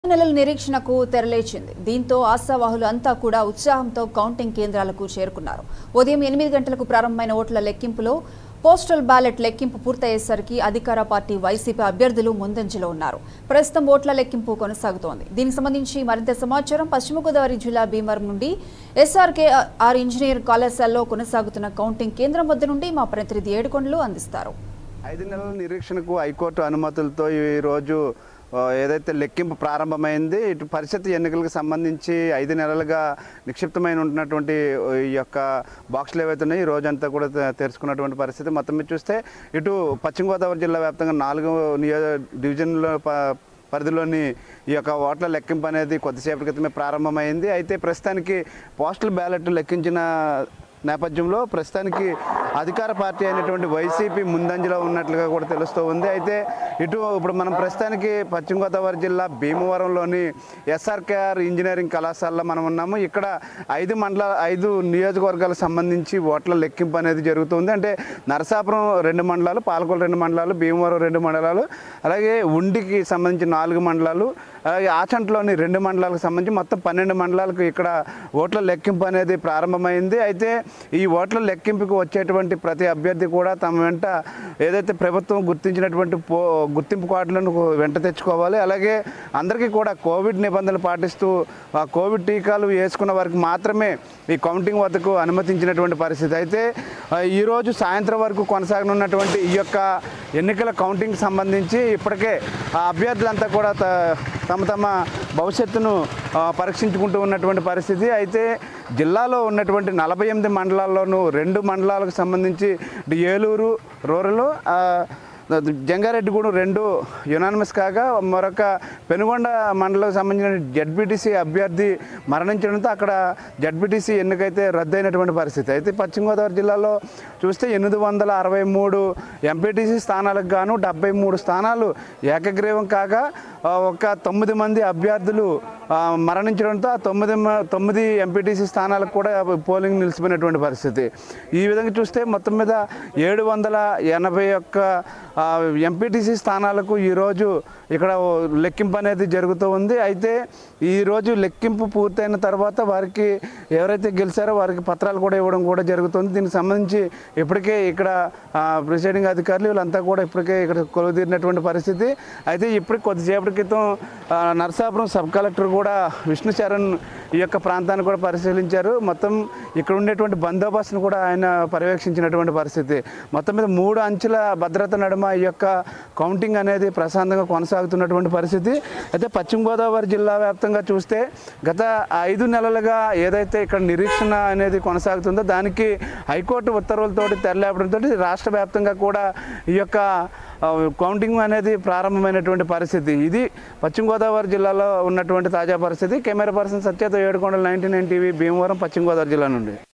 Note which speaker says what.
Speaker 1: నెలల నిరీక్షణకు తెరలేచింది దీంతో ఆశావాహులు అంతా కూడా ఉత్సాహంతో కౌంటింగ్ కేంద్రాలకు చేరుకున్నారు ఉదయం ఎనిమిది గంటలకు ప్రారంభమైన ఓట్ల లెక్కింపులో పోస్టల్ బ్యాలెట్ లెక్కింపు పూర్తయ్యేసరికి అధికార పార్టీ వైసీపీ అభ్యర్థులు ముందంజలో ఉన్నారు ప్రస్తుతం ఓట్ల లెక్కింపు కొనసాగుతోంది దీనికి సంబంధించి మరింత సమాచారం పశ్చిమ గోదావరి జిల్లా భీమవరం నుండి ఎస్ఆర్కే ఆర్ ఇంజనీర్ కళాశాలలో కొనసాగుతున్న కౌంటింగ్ కేంద్రం వద్ద నుండి మా ప్రతినిధి ఏడుకొండలు అందిస్తారు
Speaker 2: ఐదు నెలల నిరీక్షణకు హైకోర్టు అనుమతులతో ఈరోజు ఆ, ఏదైతే లెక్కింపు ప్రారంభమైంది ఇటు పరిషత్ ఎన్నికలకు సంబంధించి ఐదు నెలలుగా నిక్షిప్తమైన ఉంటున్నటువంటి ఈ యొక్క బాక్సులు ఏవైతే ఉన్నాయో ఈ రోజంతా కూడా తె- తెరుచుకున్నటువంటి పరిస్థితి మొత్తం మీద చూస్తే ఇటు పశ్చిమ గోదావరి జిల్లా వ్యాప్తంగా నాలుగు నియోజ డివిజన్లో ప పరిధిలోని ఈ యొక్క ఓట్ల లెక్కింపు అనేది కొద్దిసేపటి క్రితమే ప్రారంభమైంది అయితే ప్రస్తుతానికి పోస్టల్ బ్యాలెట్ లెక్కించిన నేపథ్యంలో ప్రస్తుతానికి అధికార పార్టీ అయినటువంటి వైసీపీ ముందంజలో ఉన్నట్లుగా కూడా తెలుస్తూ ఉంది అయితే ఇటు ఇప్పుడు మనం ప్రస్తుతానికి పశ్చిమ గోదావరి జిల్లా భీమవరంలోని ఎస్ఆర్కేఆర్ ఇంజనీరింగ్ కళాశాలలో మనం ఉన్నాము ఇక్కడ ఐదు మండల ఐదు నియోజకవర్గాలకు సంబంధించి ఓట్ల లెక్కింపు అనేది జరుగుతుంది అంటే నరసాపురం రెండు మండలాలు పాలకొల రెండు మండలాలు భీమవరం రెండు మండలాలు అలాగే ఉండికి సంబంధించి నాలుగు మండలాలు అలాగే ఆచంట్లోని రెండు మండలాలకు సంబంధించి మొత్తం పన్నెండు మండలాలకు ఇక్కడ ఓట్ల లెక్కింపు అనేది ప్రారంభమైంది అయితే ఈ ఓట్ల లెక్కింపుకు వచ్చేటువంటి ప్రతి అభ్యర్థి కూడా తమ వెంట ఏదైతే ప్రభుత్వం గుర్తించినటువంటి పో గుర్తింపు కార్డులను వెంట తెచ్చుకోవాలి అలాగే అందరికీ కూడా కోవిడ్ నిబంధనలు పాటిస్తూ ఆ కోవిడ్ టీకాలు వేసుకున్న వారికి మాత్రమే ఈ కౌంటింగ్ వద్దకు అనుమతించినటువంటి పరిస్థితి అయితే ఆ, ఈరోజు సాయంత్రం వరకు కొనసాగనున్నటువంటి ఈ యొక్క ఎన్నికల కౌంటింగ్ సంబంధించి ఇప్పటికే ఆ అభ్యర్థులంతా కూడా త- తమ తమ భవిష్యత్తును ఆ, పరీక్షించుకుంటూ ఉన్నటువంటి పరిస్థితి అయితే జిల్లాలో ఉన్నటువంటి నలభై ఎనిమిది మండలాల్లోనూ రెండు మండలాలకు సంబంధించి ఇటు ఏలూరు రూరల్ ఆ, జంగారెడ్డిగూడెం రెండు యునానిమస్ కాగా మరొక పెనుగొండ మండలం సంబంధించిన జడ్పీటీసీ అభ్యర్థి మరణించడంతో అక్కడ జడ్పీటీసీ ఎన్నికైతే రద్దయినటువంటి పరిస్థితి అయితే పశ్చిమ గోదావరి జిల్లాలో చూస్తే ఎనిమిది వందల అరవై మూడు ఎంపీటీసీ స్థానాలకు గాను డెబ్బై మూడు స్థానాలు ఏకగ్రీవం కాగా ఆ, ఒక తొమ్మిది మంది అభ్యర్థులు ఆ, మరణించడంతో ఆ తొమ్మిది మ- తొమ్మిది ఎంపీటీసీ స్థానాలకు కూడా పోలింగ్ నిలిచిపోయినటువంటి పరిస్థితి ఈ విధంగా చూస్తే మొత్తం మీద ఏడు వందల ఎనభై ఒక్క ఎంపీటీసీ స్థానాలకు ఈరోజు ఇక్కడ ఓ లెక్కింపు అనేది జరుగుతూ ఉంది అయితే ఈరోజు లెక్కింపు పూర్తయిన తర్వాత వారికి ఎవరైతే గెలిచారో వారికి పత్రాలు కూడా ఇవ్వడం కూడా జరుగుతుంది దీనికి సంబంధించి ఇప్పటికే ఇక్కడ ప్రిసైడింగ్ అధికారులు వీళ్ళంతా కూడా ఇప్పటికే ఇక్కడ కొలువుదీరినటువంటి పరిస్థితి అయితే ఇప్పటికి కొద్దిసేపటి క్రితం ఆ, నరసాపురం సబ్ కలెక్టర్ కూడా విష్ణు చరణ్ ఈ యొక్క ప్రాంతాన్ని కూడా పరిశీలించారు మొత్తం ఇక్కడ ఉండేటువంటి బందోబస్తును కూడా ఆయన పర్యవేక్షించినటువంటి పరిస్థితి మొత్తం మీద మూడు అంచెల భద్రత నడుమ ఈ యొక్క కౌంటింగ్ అనేది ప్రశాంతంగా కొనసాగుతున్నటువంటి పరిస్థితి అయితే పశ్చిమ గోదావరి జిల్లా వ్యాప్తంగా చూస్తే గత ఐదు నెలలుగా ఏదైతే ఇక్కడ నిరీక్షణ అనేది కొనసాగుతుందో దానికి హైకోర్టు ఉత్తర్వులతోటి తెరలేపడంతో రాష్ట్ర వ్యాప్తంగా కూడా ఈ యొక్క ఆ, కౌంటింగ్ అనేది ప్రారంభమైనటువంటి పరిస్థితి ఇది పశ్చిమ గోదావరి జిల్లాలో ఉన్నటువంటి తాజా పరిస్థితి కెమెరా పర్సన్ సత్యతో ఏడుకొండల నైన్టీ నైన్ టీవీ భీమవరం పశ్చిమ గోదావరి జిల్లా నుండి